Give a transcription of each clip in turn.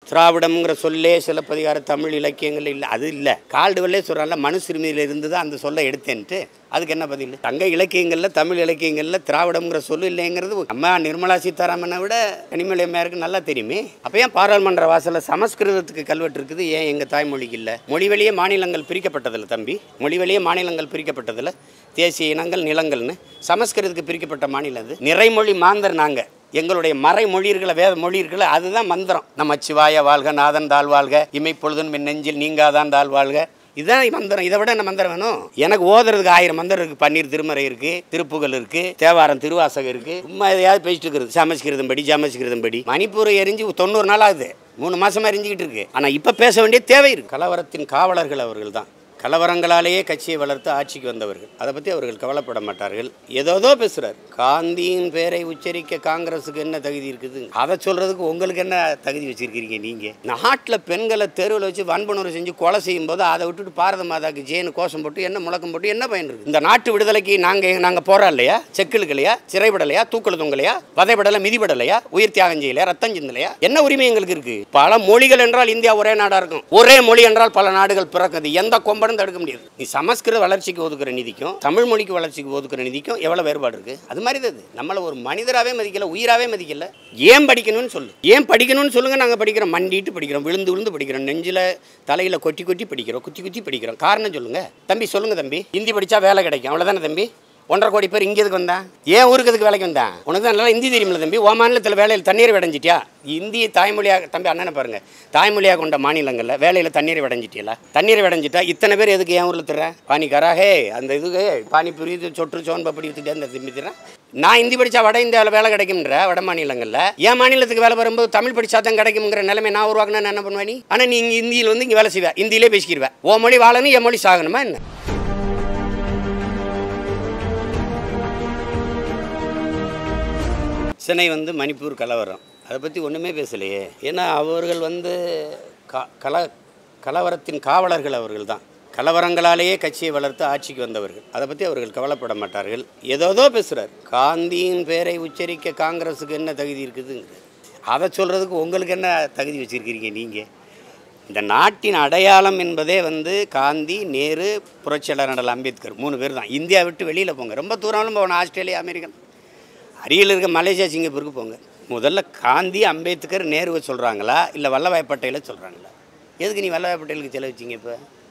திராவிடம்ங்கிற சொல்லே சிலப்பதிகார தமிழ் இலக்கியங்கள் இல்லை அது இல்லை கால்டுவல்லே சொல்கிறான்ல மனு சிறுமியில் இருந்து தான் அந்த சொல்லை எடுத்தேன்ட்டு அதுக்கு என்ன பதில் தங்க இலக்கியங்களில் தமிழ் இலக்கியங்களில் திராவிடம்ங்கிற சொல்லு இல்லைங்கிறது அம்மா நிர்மலா சீதாராமனை விட கனிமொழி அம்மையாருக்கு நல்லா தெரியுமே அப்போ ஏன் பாராளுமன்ற வாசலில் சமஸ்கிருதத்துக்கு கல்வெட்டு இருக்குது ஏன் எங்கள் தாய்மொழிக்கு இல்லை மொழி வழியே மாநிலங்கள் பிரிக்கப்பட்டதில்ல தம்பி மொழி வழியே மாநிலங்கள் பிரிக்கப்பட்டதில்ல தேசிய இனங்கள் நிலங்கள்னு சமஸ்கிருதத்துக்கு பிரிக்கப்பட்ட மாநிலம் அது நிறைமொழி மாந்தர் நாங்கள் எங்களுடைய மறைமொழி இருக்கல வேத மொழி இருக்கல அதுதான் மந்திரம் நம்ம சிவாய வாழ்க நாதன் தாழ் வாழ்க இமை பொழுதும் என் நெஞ்சில் நீங்காதான் தாழ் வாழ்க இதுதான் மந்திரம் இதை விட என்ன மந்திரம் வேணும் எனக்கு ஓதுறதுக்கு ஆயிரம் மந்திரம் இருக்கு பன்னீர் திருமறை இருக்கு திருப்புகழ் இருக்கு தேவாரம் திருவாசகம் இருக்கு சும்மா எதையாவது பேசிட்டு இருக்கிறது சமஸ்கிருதம் படி சமஸ்கிருதம் படி மணிப்பூரை எரிஞ்சு தொண்ணூறு நாள் ஆகுது மூணு மாசமா எரிஞ்சுக்கிட்டு இருக்கு ஆனா இப்ப பேச வேண்டிய தேவை இருக்கு கலவரத்தின் காவலர்கள் அவர்கள் தான் கலவரங்களாலேயே கட்சியை வளர்த்து ஆட்சிக்கு வந்தவர்கள் அதை பற்றி அவர்கள் கவலைப்பட மாட்டார்கள் ஏதோதோ பேசுகிறார் காந்தியின் பேரை உச்சரிக்க காங்கிரஸுக்கு என்ன தகுதி இருக்குது அதை சொல்கிறதுக்கு உங்களுக்கு என்ன தகுதி வச்சுருக்கிறீங்க நீங்கள் நாட்டில் பெண்களை தெருவில் வச்சு வன்புணர்வு செஞ்சு கொலை செய்யும் போது அதை விட்டுட்டு பாரத மாதாக்கு ஜேனு கோஷம் போட்டு என்ன முழக்கம் போட்டு என்ன பயன் இருக்குது இந்த நாட்டு விடுதலைக்கு நாங்கள் நாங்கள் போகிறோம் இல்லையா செக்கிலுக்கலையா சிறைப்படலையா தூக்கல் தொங்கலையா வதைப்படலை மிதிப்படலையா உயிர் தியாகம் செய்யலையா ரத்தம் சிந்தலையா என்ன உரிமை எங்களுக்கு இருக்குது பல மொழிகள் என்றால் இந்தியா ஒரே நாடாக இருக்கும் ஒரே மொழி என்றால் பல நாடுகள் பிறக்குது எந்த கொம்பனும் தடுக்க முடியாது நீ சமஸ்கிருத வளர்ச்சிக்கு ஒதுக்குற நிதிக்கும் தமிழ் மொழிக்கு வளர்ச்சிக்கு ஒதுக்குற நிதிக்கும் எவ்வளோ வேறுபாடு இருக்கு அது மாதிரி தான் இது நம்மளை ஒரு மனிதராகவே மதிக்கல உயிராகவே மதிக்கல ஏன் படிக்கணும்னு சொல்லு ஏன் படிக்கணும்னு சொல்லுங்க நாங்கள் படிக்கிறோம் மண்டிட்டு படிக்கிறோம் விழுந்து விழுந்து படிக்கிறோம் நெஞ்சில் தலையில் கொட்டி கொட்டி படிக்கிறோம் குத்தி குத்தி படிக்கிறோம் காரணம் சொல்லுங்க தம்பி சொல்லுங்க தம்பி ஹிந்தி படித்தா வேலை கிடைக்கும் அவ்வளோதானே தம்பி ஒன்றரை கோடி பேர் இங்கே எதுக்கு வந்தான் ஏன் ஊருக்கு எதுக்கு வேலைக்கு வந்தான் உனக்கு தான் நல்லா ஹிந்தி தெரியுமில்ல தம்பி ஓ மாநிலத்தில் வேலையில் தண்ணீர் விடைஞ்சிட்டியா இந்திய தாய்மொழியாக தம்பி அண்ணனை பாருங்க தாய்மொழியாக கொண்ட மாநிலங்களில் வேலையில் தண்ணீர் விடைஞ்சிட்டியல தண்ணீர் விடைஞ்சிட்டா இத்தனை பேர் எதுக்கு ஏன் ஊரில் தர்ற பானிக்காரா ஹே அந்த இதுக்கு பானிபுரி இது சொட்டு சோன் பப்படி வித்துட்டு அந்த திரும்பி தர்றேன் நான் ஹிந்தி படித்தா வட இந்தியாவில் வேலை கிடைக்கும்ன்ற வட மாநிலங்களில் என் மாநிலத்துக்கு வேலை வரும்போது தமிழ் படித்தா தான் கிடைக்குங்கிற நிலைமை நான் உருவாக்கினா நான் என்ன பண்ணுவேன் நீ ஆனால் நீ இங்கே இந்தியில் வந்து இங்கே வேலை செய்வேன் இந்தியிலே பேசிக்கிடுவேன் ஓ மொழி வாழணும் என் மொழி சாகணுமா என்ன சென்னை வந்து மணிப்பூர் கலவரம் அதை பற்றி ஒன்றுமே பேசலையே ஏன்னா அவர்கள் வந்து கா கல கலவரத்தின் காவலர்கள் அவர்கள் தான் கலவரங்களாலேயே கட்சியை வளர்த்து ஆட்சிக்கு வந்தவர்கள் அதை பற்றி அவர்கள் கவலைப்பட மாட்டார்கள் ஏதோதோ பேசுகிறார் காந்தியின் பேரை உச்சரிக்க காங்கிரஸுக்கு என்ன தகுதி இருக்குதுங்கிறது அதை சொல்கிறதுக்கு உங்களுக்கு என்ன தகுதி வச்சுருக்கிறீங்க நீங்கள் இந்த நாட்டின் அடையாளம் என்பதே வந்து காந்தி நேரு புரட்சியாளர் அண்ணல் அம்பேத்கர் மூணு பேர் தான் இந்தியா விட்டு வெளியில் போங்க ரொம்ப தூரம்லாம் போகணும் ஆஸ்திரேலியா அமெரிக்கன் அருகில் இருக்க மலேசியா சிங்கப்பூருக்கு போங்க முதல்ல காந்தி அம்பேத்கர் நேருவை சொல்கிறாங்களா இல்லை வல்லபாய் பட்டேலை சொல்கிறாங்களா எதுக்கு நீ வல்லபாய் பட்டேலுக்கு செலவிச்சிங்க இப்போ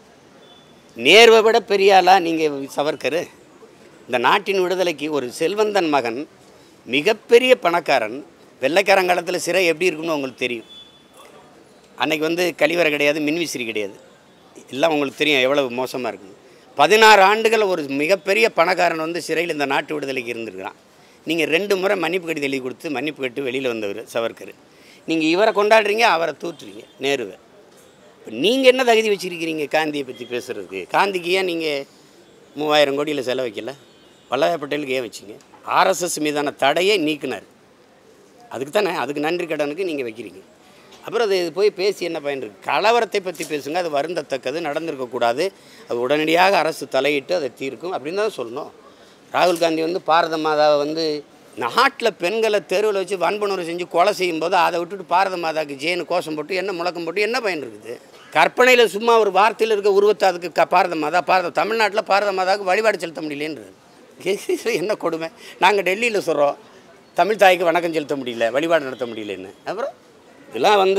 நேருவை விட பெரிய ஆளா நீங்கள் சவர்கர் இந்த நாட்டின் விடுதலைக்கு ஒரு செல்வந்தன் மகன் மிகப்பெரிய பணக்காரன் வெள்ளைக்காரங்காலத்தில் சிறை எப்படி இருக்குன்னு உங்களுக்கு தெரியும் அன்னைக்கு வந்து கழிவறை கிடையாது மின்விசிறி கிடையாது எல்லாம் உங்களுக்கு தெரியும் எவ்வளவு மோசமாக இருக்குன்னு பதினாறு ஆண்டுகள் ஒரு மிகப்பெரிய பணக்காரன் வந்து சிறையில் இந்த நாட்டு விடுதலைக்கு இருந்திருக்கிறான் நீங்கள் ரெண்டு முறை மன்னிப்பு கடிதம் எழுதி கொடுத்து மன்னிப்பு கட்டு வெளியில் வந்தவர் சவர்கர் நீங்கள் இவரை கொண்டாடுறீங்க அவரை தூற்றுறீங்க நேருவை இப்போ நீங்கள் என்ன தகுதி வச்சுருக்கிறீங்க காந்தியை பற்றி பேசுகிறதுக்கு காந்திக்கு ஏன் நீங்கள் மூவாயிரம் கோடியில் செலவைக்கல வல்லபாய் பட்டேலுக்கு ஏன் வச்சிங்க ஆர்எஸ்எஸ் மீதான தடையை நீக்கினார் அதுக்கு தானே அதுக்கு நன்றி கடனுக்கு நீங்கள் வைக்கிறீங்க அப்புறம் அது போய் பேசி என்ன பயன் இருக்கு கலவரத்தை பற்றி பேசுங்க அது வருந்தத்தக்கது நடந்திருக்கக்கூடாது அது உடனடியாக அரசு தலையிட்டு அதை தீர்க்கும் அப்படின்னு தான் சொல்லணும் ராகுல் காந்தி வந்து பாரத மாதாவை வந்து நாட்டில் பெண்களை தெருவில் வச்சு வன்புணர்வு செஞ்சு கொலை செய்யும்போது அதை விட்டுட்டு பாரத மாதாவுக்கு ஜேனு கோஷம் போட்டு என்ன முழக்கம் போட்டு என்ன பயன் இருக்குது கற்பனையில் சும்மா ஒரு வார்த்தையில் இருக்க உருவத்தை அதுக்கு க பாரத மாதா பாரத தமிழ்நாட்டில் பாரத மாதாவுக்கு வழிபாடு செலுத்த முடியலன்றது என்ன கொடுமை நாங்கள் டெல்லியில் சொல்கிறோம் தமிழ் தாய்க்கு வணக்கம் செலுத்த முடியல வழிபாடு நடத்த முடியலன்னு அப்புறம் இதெல்லாம் வந்து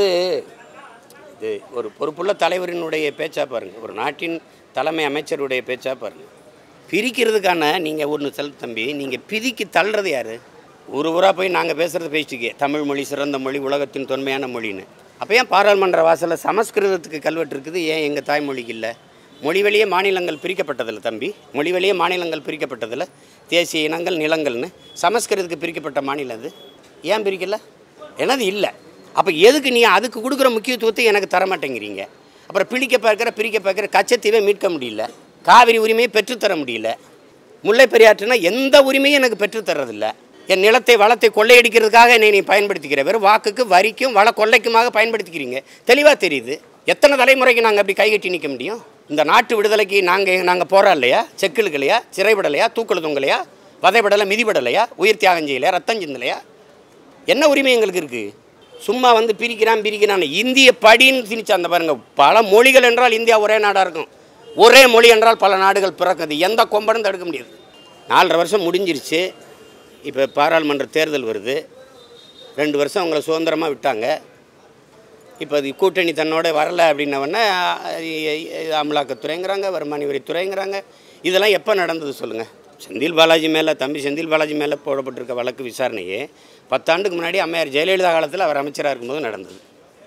இது ஒரு பொறுப்புள்ள தலைவரினுடைய பேச்சா பாருங்கள் ஒரு நாட்டின் தலைமை அமைச்சருடைய பேச்சா பாருங்கள் பிரிக்கிறதுக்கான நீங்கள் ஒன்று செல் தம்பி நீங்கள் பிரிக்கு தள்ளுறது யார் ஒரு ஊராக போய் நாங்கள் பேசுகிறத பேசிட்டுக்கே தமிழ் மொழி சிறந்த மொழி உலகத்தின் தொன்மையான மொழின்னு அப்போ ஏன் பாராளுமன்ற வாசலில் சமஸ்கிருதத்துக்கு கல்வெட்டு இருக்குது ஏன் எங்கள் தாய்மொழிக்கு இல்லை மொழி வழியே மாநிலங்கள் பிரிக்கப்பட்டதில்ல தம்பி மொழி வழியே மாநிலங்கள் பிரிக்கப்பட்டதில்ல தேசிய இனங்கள் நிலங்கள்னு சமஸ்கிருதத்துக்கு பிரிக்கப்பட்ட மாநிலம் அது ஏன் பிரிக்கல எனது இல்லை அப்போ எதுக்கு நீ அதுக்கு கொடுக்குற முக்கியத்துவத்தை எனக்கு தர மாட்டேங்கிறீங்க அப்புறம் பிடிக்க பார்க்குற பிரிக்க பார்க்குற கச்சத்தீவை மீட்க முடியல காவிரி உரிமையை பெற்றுத்தர முடியல முல்லை பெரியாற்றுனா எந்த உரிமையும் எனக்கு பெற்றுத்தர்றதில்ல என் நிலத்தை வளத்தை கொள்ளையடிக்கிறதுக்காக என்னை நீ பயன்படுத்திக்கிற வெறும் வாக்குக்கு வரிக்கும் வள கொள்ளைக்குமாக பயன்படுத்திக்கிறீங்க தெளிவாக தெரியுது எத்தனை தலைமுறைக்கு நாங்கள் அப்படி கைகட்டி நிற்க முடியும் இந்த நாட்டு விடுதலைக்கு நாங்கள் நாங்கள் போகிறோம் இல்லையா செக்கிலுக்கு இல்லையா சிறைப்படலையா தூக்கல் தொங்கலையா வதைப்படலை மிதிப்படலையா உயிர் தியாகம் செய்யலையா ரத்தம் சிந்தலையா என்ன உரிமை எங்களுக்கு இருக்குது சும்மா வந்து பிரிக்கிறான் பிரிக்கிறான் இந்திய படின்னு திணிச்சு அந்த பாருங்க பல மொழிகள் என்றால் இந்தியா ஒரே நாடாக இருக்கும் ஒரே மொழி என்றால் பல நாடுகள் பிறக்குது எந்த கொம்பனும் தடுக்க முடியாது நாலரை வருஷம் முடிஞ்சிருச்சு இப்போ பாராளுமன்ற தேர்தல் வருது ரெண்டு வருஷம் அவங்கள சுதந்திரமாக விட்டாங்க இப்போ அது கூட்டணி தன்னோட வரல அப்படின்னவொடனே அமலாக்கத்துறைங்கிறாங்க வருமான வரித்துறைங்கிறாங்க இதெல்லாம் எப்போ நடந்தது சொல்லுங்கள் செந்தில் பாலாஜி மேலே தம்பி செந்தில் பாலாஜி மேலே போடப்பட்டிருக்க வழக்கு விசாரணையே பத்தாண்டுக்கு முன்னாடி அம்மையார் ஜெயலலிதா காலத்தில் அவர் அமைச்சராக இருக்கும்போது நடந்தது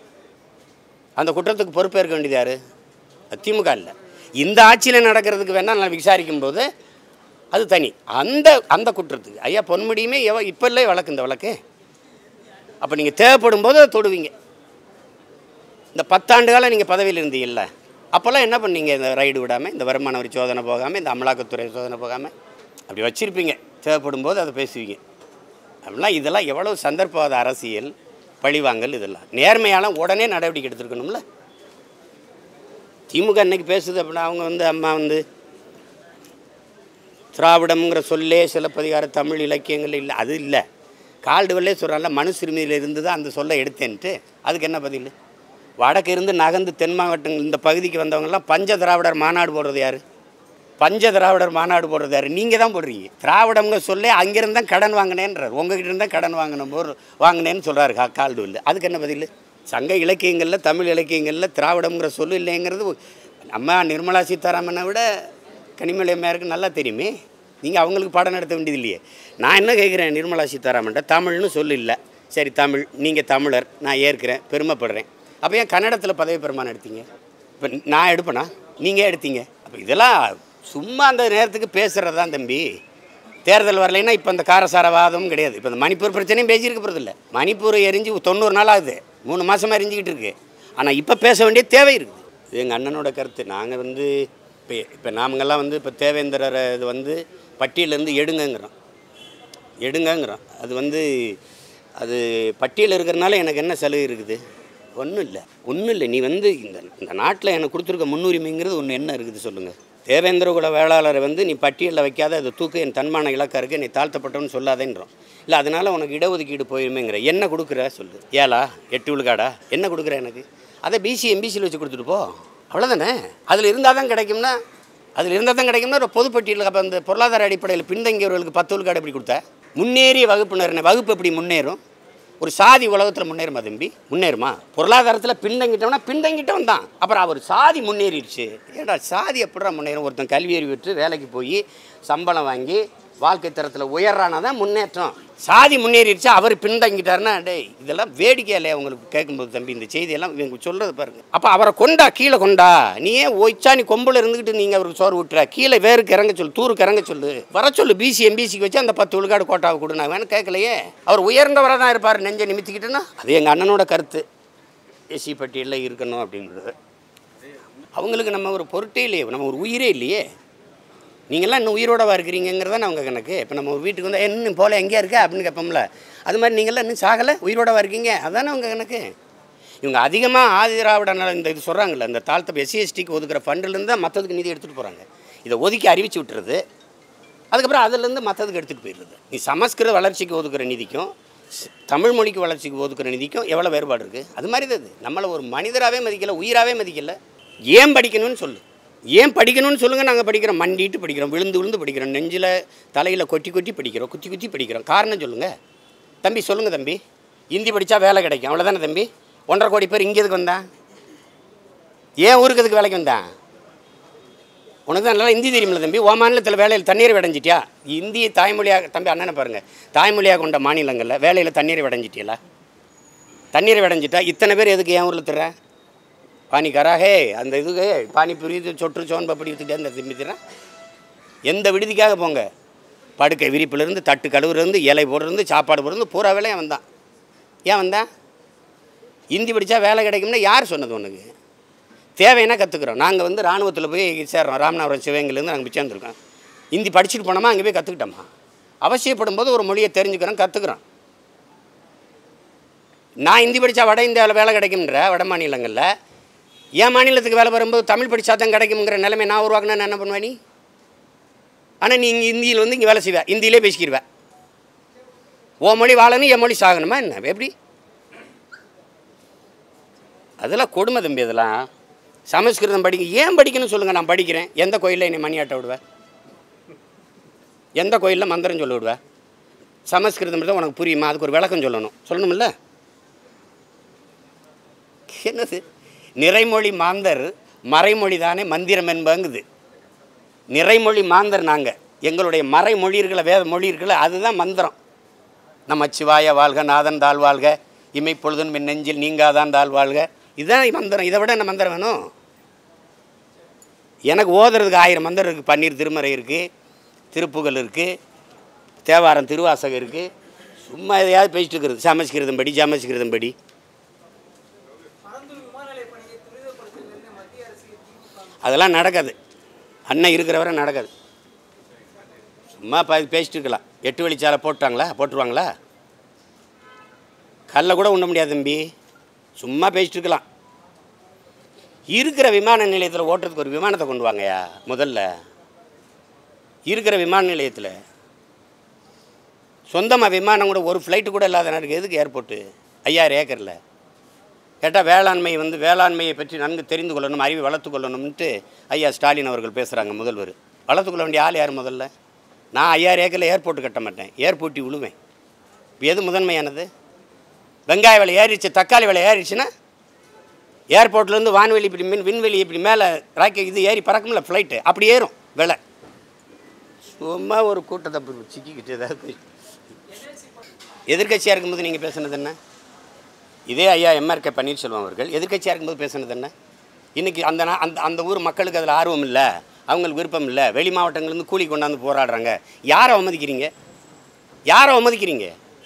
அந்த குற்றத்துக்கு பொறுப்பேற்க வேண்டியது யார் திமுக இல்லை இந்த ஆட்சியில் நடக்கிறதுக்கு வேணால் நான் விசாரிக்கும் போது அது தனி அந்த அந்த குற்றத்துக்கு ஐயா பொன்முடியுமே எவ இப்போ இல்லை வழக்கு இந்த வழக்கு அப்போ நீங்கள் தேவைப்படும் போது அதை தொடுவீங்க இந்த பத்தாண்டு காலம் நீங்கள் பதவியில் இருந்தீங்கல்ல அப்போல்லாம் என்ன பண்ணீங்க இந்த ரைடு விடாமல் இந்த வருமான வரி சோதனை போகாமல் இந்த அமலாக்கத்துறை சோதனை போகாமல் அப்படி வச்சுருப்பீங்க தேவைப்படும் போது அதை பேசுவீங்க அப்படிலாம் இதெல்லாம் எவ்வளோ சந்தர்ப்பவாத அரசியல் பழிவாங்கல் இதெல்லாம் நேர்மையால உடனே நடவடிக்கை எடுத்துருக்கணும்ல திமுக அன்னைக்கு பேசுது அப்படின்னா அவங்க வந்து அம்மா வந்து திராவிடம்ங்கிற சொல்லே சிலப்பதிகார தமிழ் இலக்கியங்கள் இல்லை அது இல்லை கால்டுவல்லே சொல்கிறான்ல மனு சிறுமியில் இருந்து தான் அந்த சொல்லை எடுத்தேன்ட்டு அதுக்கு என்ன பதில் வடக்கு இருந்து நகர்ந்து தென் மாவட்டங்கள் இந்த பகுதிக்கு வந்தவங்கலாம் பஞ்ச திராவிடர் மாநாடு போடுறது யார் பஞ்ச திராவிடர் மாநாடு போடுறது யார் நீங்கள் தான் போடுறீங்க திராவிடம்ங்க சொல்லே அங்கேருந்து தான் கடன் வாங்கினேன்றார் உங்ககிட்ட இருந்தால் கடன் வாங்கின போர் வாங்கினேன்னு சொல்கிறாரு கா கால்டுவல் அதுக்கு என்ன பதில் சங்க இலக்கியங்களில் தமிழ் இலக்கியங்களில் திராவிடம்ங்கிற சொல்லு இல்லைங்கிறது அம்மா நிர்மலா சீதாராமனை விட கனிமொழி அம்மையாருக்கு நல்லா தெரியுமே நீங்கள் அவங்களுக்கு பாடம் நடத்த வேண்டியது இல்லையே நான் என்ன கேட்குறேன் நிர்மலா சீதாராமன்ட்ட தமிழ்னு சொல்லு இல்லை சரி தமிழ் நீங்கள் தமிழர் நான் ஏற்கிறேன் பெருமைப்படுறேன் அப்போ ஏன் கன்னடத்தில் பதவி பிரமாணம் எடுத்தீங்க இப்போ நான் எடுப்பேனா நீங்கள் எடுத்தீங்க அப்போ இதெல்லாம் சும்மா அந்த நேரத்துக்கு பேசுகிறது தான் தம்பி தேர்தல் வரலைன்னா இப்போ அந்த காரசாரவாதமும் கிடையாது இப்போ இந்த மணிப்பூர் பிரச்சனையும் பேசியிருக்க போகிறது இல்லை மணிப்பூர் எரிஞ்சு தொண்ணூறு நாள் ஆகுது மூணு மாதமாக எரிஞ்சிக்கிட்டு இருக்கு ஆனால் இப்போ பேச வேண்டிய தேவை இருக்குது இது எங்கள் அண்ணனோட கருத்து நாங்கள் வந்து இப்போ இப்போ நாமங்கெல்லாம் வந்து இப்போ தேவேந்திரரை இது வந்து பட்டியலேருந்து எடுங்கங்கிறோம் எடுங்கங்கிறோம் அது வந்து அது பட்டியல் இருக்கிறனால எனக்கு என்ன சலுகை இருக்குது ஒன்றும் இல்லை ஒன்றும் இல்லை நீ வந்து இந்த இந்த நாட்டில் எனக்கு கொடுத்துருக்க முன்னுரிமைங்கிறது ஒன்று என்ன இருக்குது சொல்லுங்கள் தேவேந்திர குல வேளாளரை வந்து நீ பட்டியலில் வைக்காத அதை தூக்கு என் தன்மான இலக்கா இருக்கு நீ தாழ்த்தப்பட்டவன்னு சொல்லாதேன்றோம் இல்லை அதனால் உனக்கு இடஒதுக்கீடு போயிருமேங்கிற என்ன கொடுக்குற சொல்லு ஏழா எட்டு விழுக்காடா என்ன கொடுக்குற எனக்கு அதை பிசி எம்பிசியில் வச்சு கொடுத்துட்டு போ அவ்வளோதானே அதில் இருந்தால் தான் கிடைக்கும்னா அதில் இருந்தால் தான் கிடைக்கும்னா ஒரு பொதுப்பட்டியலுக்கு அப்போ அந்த பொருளாதார அடிப்படையில் பின்தங்கியவர்களுக்கு பத்து விழுக்காடு எப்படி கொடுத்த முன்னேறிய வகுப்பினர் வகுப்பு எப்படி முன்னேறும் ஒரு சாதி உலகத்தில் முன்னேறுமா தம்பி முன்னேறுமா பொருளாதாரத்தில் பின்தங்கிட்டோம்னா பின்தங்கிட்டவன் தான் அப்புறம் அவர் சாதி முன்னேறிடுச்சு ஏடா சாதி எப்படிடா முன்னேறும் ஒருத்தன் கல்வி அறிவு பெற்று வேலைக்கு போய் சம்பளம் வாங்கி வாழ்க்கை தரத்தில் உயர்றானா தான் முன்னேற்றம் சாதி முன்னேறிடுச்சு அவர் பின்தங்கிட்டாருன்னா டேய் இதெல்லாம் வேடிக்கை இல்லையா உங்களுக்கு கேட்கும்போது தம்பி இந்த செய்தியெல்லாம் இவங்க சொல்கிறது பாருங்க அப்போ அவரை கொண்டா கீழே கொண்டா நீ ஏன் ஒய்ச்சா நீ கொம்பில் இருந்துக்கிட்டு நீங்கள் அவருக்கு சோறு விட்டுற கீழே வேருக்கு இறங்க சொல்லு தூருக்கு இறங்க சொல்லு வர சொல்லு பிசி எம்பிசிக்கு வச்சு அந்த பத்து விழுக்காடு கோட்டாவை கொடு நான் வேணும் கேட்கலையே அவர் உயர்ந்தவராக தான் இருப்பார் நெஞ்சை நிமித்திக்கிட்டுன்னா அது எங்கள் அண்ணனோட கருத்து எஸ்சி பட்டியலில் இருக்கணும் அப்படின்றது அவங்களுக்கு நம்ம ஒரு பொருட்டே இல்லையே நம்ம ஒரு உயிரே இல்லையே நீங்கள்லாம் இன்னும் உயிரோடவா இருக்கிறீங்கிறத அவங்க கணக்கு இப்போ நம்ம ஒரு வீட்டுக்கு வந்தால் இன்னும் போல எங்கேயா இருக்க அப்படின்னு கேட்போம்ல அது மாதிரி நீங்கள்லாம் இன்னும் சாகலை உயிரோடவா இருக்கீங்க அதானே அவங்க கணக்கு இவங்க அதிகமாக ஆதிராவிட நல இந்த இது சொல்கிறாங்கல்ல இந்த தாழ்த்த எஸ்சி எஸ்டிக்கு ஒதுக்குற ஃபண்டிலேருந்து தான் மற்றதுக்கு நிதி எடுத்துகிட்டு போகிறாங்க இதை ஒதுக்கி அறிவிச்சு விட்டுறது அதுக்கப்புறம் அதுலேருந்து மற்றதுக்கு எடுத்துகிட்டு போயிடுறது நீ சமஸ்கிருத வளர்ச்சிக்கு ஒதுக்குற நிதிக்கும் ஸ்- தமிழ் மொழிக்கு வளர்ச்சிக்கு ஒதுக்குற நிதிக்கும் எவ்வளோ வேறுபாடு இருக்குது அது மாதிரி தான் இது நம்மளை ஒரு மனிதராகவே மதிக்கல உயிராகவே மதிக்கல ஏன் படிக்கணும்னு சொல்லு ஏன் படிக்கணும்னு சொல்லுங்கள் நாங்கள் படிக்கிறோம் மண்டிட்டு படிக்கிறோம் விழுந்து விழுந்து படிக்கிறோம் நெஞ்சில் தலையில் கொட்டி கொட்டி படிக்கிறோம் குத்தி குத்தி படிக்கிறோம் காரணம் சொல்லுங்கள் தம்பி சொல்லுங்கள் தம்பி ஹிந்தி படித்தா வேலை கிடைக்கும் அவ்வளோதானே தம்பி ஒன்றரை கோடி பேர் இங்கே எதுக்கு வந்தான் ஏன் ஊருக்கு எதுக்கு வேலைக்கு வந்தான் உனக்கு தான் நல்லா ஹிந்தி தெரியுமில்ல தம்பி ஓ மாநிலத்தில் வேலையில் தண்ணீர் விடைஞ்சிட்டியா இந்திய தாய்மொழியாக தம்பி அண்ணனை பாருங்கள் தாய்மொழியாக கொண்ட மாநிலங்களில் வேலையில் தண்ணீர் விடைஞ்சிட்டியல தண்ணீர் விடைஞ்சிட்டா இத்தனை பேர் எதுக்கு என் ஊரில் தர்ற பானிக்காரா ஹே அந்த இதுக்கு பானிபூரி இது சொட்டு சோன் பப்படி வித்துட்டே அந்த திம்பித்துறேன் எந்த விடுதிக்காக போங்க படுக்கை விரிப்புலேருந்து தட்டு கழுவுலேருந்து இலை போடுறது சாப்பாடு போடுறது பூரா வேலையும் வந்தான் ஏன் வந்தான் ஹிந்தி படித்தா வேலை கிடைக்கும்னா யார் சொன்னது உனக்கு தேவைன்னா கற்றுக்குறோம் நாங்கள் வந்து இராணுவத்தில் போய் சேர்றோம் ராமநாதபுரம் சிவகங்கையிலேருந்து நாங்கள் சேர்ந்துருக்கோம் ஹிந்தி படிச்சுட்டு போனோமா அங்கே போய் கற்றுக்கிட்டோமா அவசியப்படும் போது ஒரு மொழியை தெரிஞ்சுக்கிறோம் கற்றுக்குறோம் நான் ஹிந்தி படித்தா வட இந்தியாவில் வேலை கிடைக்கும்ன்ற வட மாநிலங்களில் என் மாநிலத்துக்கு வேலை வரும்போது தமிழ் படித்தா தான் கிடைக்குங்கிற நிலைமை நான் உருவாக்குனா நான் என்ன பண்ணுவேன் நீ ஆனால் நீ இங்கே இந்தியில் வந்து இங்கே வேலை செய்வேன் ஹிந்தியிலே பேசிக்கிடுவேன் ஓ மொழி வாழணும் என் மொழி சாகணுமா என்ன எப்படி அதெல்லாம் கொடுமை தம்பி அதெல்லாம் சமஸ்கிருதம் படிக்க ஏன் படிக்கணும்னு சொல்லுங்கள் நான் படிக்கிறேன் எந்த கோயிலில் என்னை மணியாட்ட விடுவேன் எந்த கோயிலில் மந்திரம் சொல்ல விடுவேன் சமஸ்கிருதம் தான் உனக்கு புரியுமா அதுக்கு ஒரு விளக்கம் சொல்லணும் சொல்லணுமில்ல என்னது நிறைமொழி மாந்தர் மறைமொழி தானே மந்திரம் என்பங்குது நிறைமொழி மாந்தர் நாங்கள் எங்களுடைய மறைமொழி இருக்கல வேத மொழி இருக்கல அதுதான் மந்திரம் நம்ம சிவாய வாழ்க நாதன் தாழ் வாழ்க இமைப்பொழுதும் என் நெஞ்சில் நீங்காதான் தாழ் வாழ்க இதுதான் மந்திரம் இதை விட என்ன மந்திரம் வேணும் எனக்கு ஓதுறதுக்கு ஆயிரம் மந்திரம் இருக்குது பன்னீர் திருமறை இருக்குது திருப்புகழ் இருக்குது தேவாரம் திருவாசகம் இருக்குது சும்மா எதையாவது பேசிட்டு இருக்கிறது சமஸ்கிருதம் படி சமஸ்கிருதம் படி பரந்தூர் விமான நிலைய பணியை துரிதப்படுத்துவதில் மத்திய அரசு திமுக அதெல்லாம் நடக்காது அண்ணன் இருக்கிற வரை நடக்காது சும்மா பா பேசிட்டு இருக்கலாம் எட்டு வழிச்சாலை போட்டாங்களா போட்டுருவாங்களா கல்ல கூட உண்ண முடியாது தம்பி சும்மா பேசிட்டு இருக்கலாம் இருக்கிற விமான நிலையத்தில் ஓட்டுறதுக்கு ஒரு விமானத்தை கொண்டு வாங்கயா முதல்ல இருக்கிற விமான நிலையத்தில் சொந்தமாக விமானம் கூட ஒரு ஃப்ளைட்டு கூட இல்லாத நேரம் எதுக்கு ஏர்போர்ட்டு ஐயாயிரம் ஏக்கரில் கேட்டால் வேளாண்மை வந்து வேளாண்மையை பற்றி நன்கு தெரிந்து கொள்ளணும் அறிவை வளர்த்து கொள்ளணும்ன்ட்டு ஐயா ஸ்டாலின் அவர்கள் பேசுகிறாங்க முதல்வர் வளர்த்து கொள்ள வேண்டிய ஆள் யார் முதல்ல நான் ஐயாயிரம் ஏக்கரில் ஏர்போர்ட் கட்ட மாட்டேன் ஏர்போர்ட்டி விழுவேன் இப்ப எது முதன்மையானது வெங்காய விலை ஏறிச்சு தக்காளி விலை ஏறிச்சுன்னா ஏர்போர்ட்லேருந்து வான்வெளி இப்படி மின் விண்வெளி இப்படி மேலே ராக்கெட் இது ஏறி பறக்கும்ல ஃப்ளைட்டு அப்படி ஏறும் விலை சும்மா ஒரு கூட்டத்தை அப்படி சிக்கிக்கிட்டு ஏதாவது எதிர்க்கட்சியாக இருக்கும்போது நீங்கள் பேசுனது என்ன இதே ஐயா எம்ஆர் கே பன்னீர்செல்வம் அவர்கள் எதிர்க்கட்சியாக இருக்கும்போது பேசுனது என்ன இன்றைக்கி அந்த நா- அந்த அந்த ஊர் மக்களுக்கு அதில் ஆர்வம் இல்லை அவங்களுக்கு விருப்பம் இல்லை வெளி மாவட்டங்கள்லேருந்து கூலி கொண்டாந்து போராடுறாங்க யாரை அவமதிக்கிறீங்க யாரை அவமதிக்கிறீங்க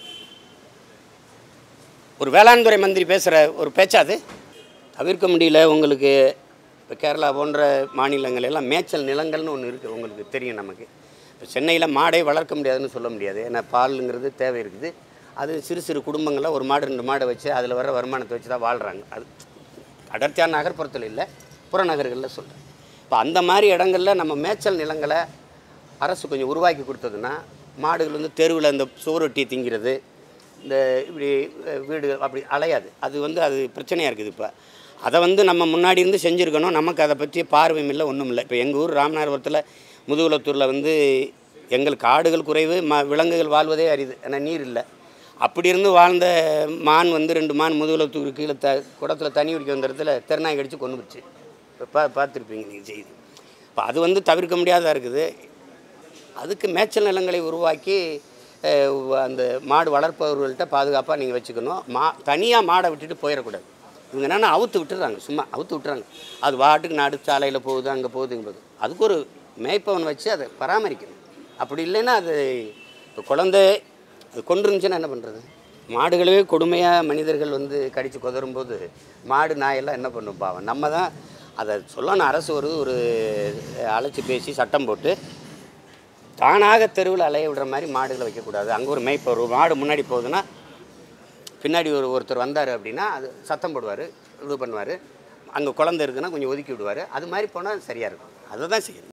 ஒரு வேளாண் துறை மந்திரி பேசுகிற ஒரு பேச்சாது தவிர்க்க முடியல உங்களுக்கு இப்போ கேரளா போன்ற மாநிலங்கள் எல்லாம் மேய்ச்சல் நிலங்கள்னு ஒன்று இருக்குது உங்களுக்கு தெரியும் நமக்கு இப்போ சென்னையில் மாடே வளர்க்க முடியாதுன்னு சொல்ல முடியாது ஏன்னா பாலுங்கிறது தேவை இருக்குது அது சிறு சிறு குடும்பங்களில் ஒரு மாடு ரெண்டு மாடை வச்சு அதில் வர வருமானத்தை வச்சு தான் வாழ்கிறாங்க அது அடர்த்தியான நகர்ப்புறத்தில் இல்லை புறநகர்களில் சொல்கிறேன் இப்போ அந்த மாதிரி இடங்களில் நம்ம மேய்ச்சல் நிலங்களை அரசு கொஞ்சம் உருவாக்கி கொடுத்ததுன்னா மாடுகள் வந்து தெருவில் இந்த சோரொட்டி திங்கிறது இந்த இப்படி அஹ், வீடுகள் அப்படி அலையாது அது வந்து அது பிரச்சனையாக இருக்குது இப்போ அதை வந்து நம்ம முன்னாடி இருந்து செஞ்சுருக்கணும் நமக்கு அதை பற்றிய பார்வையும் இல்லை ஒன்றும் இல்லை இப்போ எங்கள் ஊர் ராமநாதபுரத்தில் முதுகுலத்தூரில் வந்து எங்களுக்கு காடுகள் குறைவு ம விலங்குகள் வாழ்வதே அரிது ஏன்னா நீர் இல்லை அப்படி இருந்து வாழ்ந்த மான் வந்து ரெண்டு மான் முதுகுலத்தூர் கீழே த குடத்தில் தண்ணி குடிக்க வந்த இடத்துல தெருநாய் கடிச்சு கொண்டு போச்சு இப்போ பா பார்த்துருப்பீங்க நீங்கள் செய்தி இப்போ அது வந்து தவிர்க்க முடியாததாக இருக்குது அதுக்கு மேய்ச்சல் நிலங்களை உருவாக்கி அஹ், வ- அந்த மாடு வளர்ப்பவர்கள்ட்ட பாதுகாப்பாக நீங்கள் வச்சுக்கணும் மா தனியாக மாடை விட்டுட்டு போயிடக்கூடாது இவங்க என்னென்னா அவுத்து விட்டுறாங்க சும்மா அவுத்து விட்டுறாங்க அது வாட்டுக்கு நாடு சாலையில் போகுது அங்கே போகுதுங்க போது அதுக்கு ஒரு மேய்ப்பவன் வச்சு அதை பராமரிக்கணும் அப்படி இல்லைன்னா அது இப்போ குழந்தை அது கொண்டு இருந்துச்சுன்னா என்ன பண்ணுறது மாடுகளவே கொடுமையாக மனிதர்கள் வந்து கடித்து குதறும்போது மாடு நாயெல்லாம் என்ன பண்ணும் பாவம் நம்ம தான் அதை சொல்லணும் அரசு ஒரு ஒரு அழைச்சி பேசி சட்டம் போட்டு தானாக தெருவில் அலைய விடுற மாதிரி மாடுகளை வைக்கக்கூடாது அங்கே ஒரு மேய்ப்ப ஒரு மாடு முன்னாடி போகுதுன்னா பின்னாடி ஒரு ஒருத்தர் வந்தார் அப்படின்னா அது சத்தம் போடுவார் இது பண்ணுவார் அங்கே குழந்தை இருக்குன்னா கொஞ்சம் ஒதுக்கி விடுவார் அது மாதிரி போனால் சரியாக இருக்கும் அதை தான் செய்யணும்